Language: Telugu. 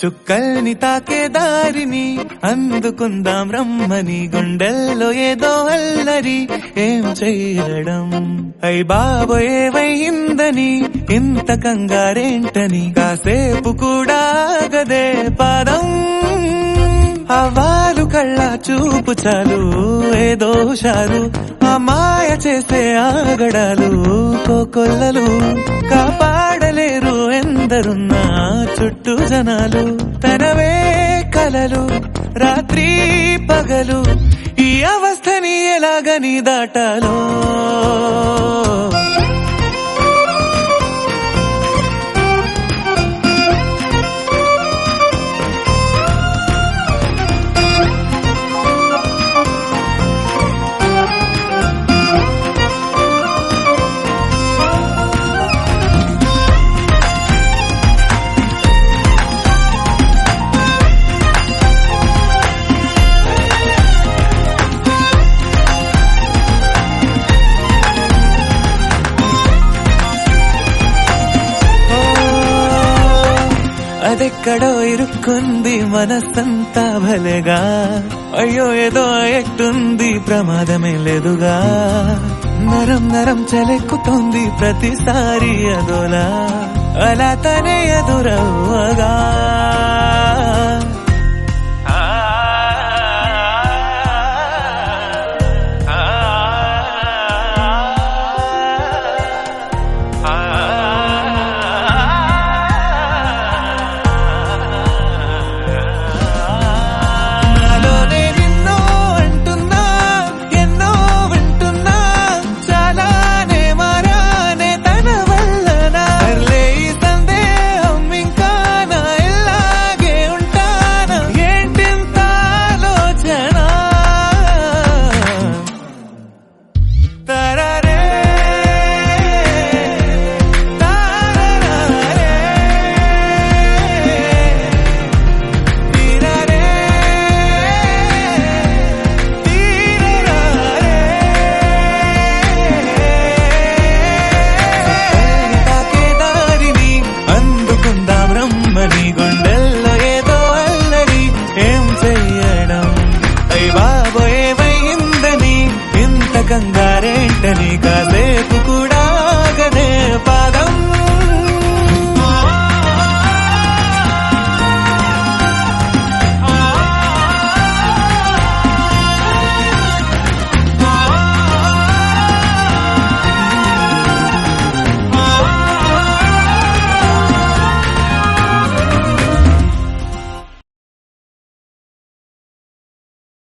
చుక్కల్ని తాకే దారిని అందుకుందాం రమ్మని గుండెల్లో ఏదో అల్లరి ఏం చేయడం అయ్ బాబో ఏవైందని ఇంత కంగారేంటని కాసేపు కూడా గదే పాదం అవాలు కళ్ళ చూపు చాలు ఏదో షారు ఆ మాయ చేసే ఆగడాలు కోకొల్లలు కాపాడలేరు ఎందరున్నా చుట్టూ జనాలు తనవే కలలు రాత్రి పగలు ఈ అవస్థని ఎలాగని దాటాలో అదెక్కడో ఇరుక్కుంది మనసంతా భలేగా అయ్యో ఏదో ఎట్టుంది ప్రమాదమే లేదుగా నరం నరం చలెక్కుతోంది ప్రతిసారి అదోలా అలా తనే ఎదురవ్వగా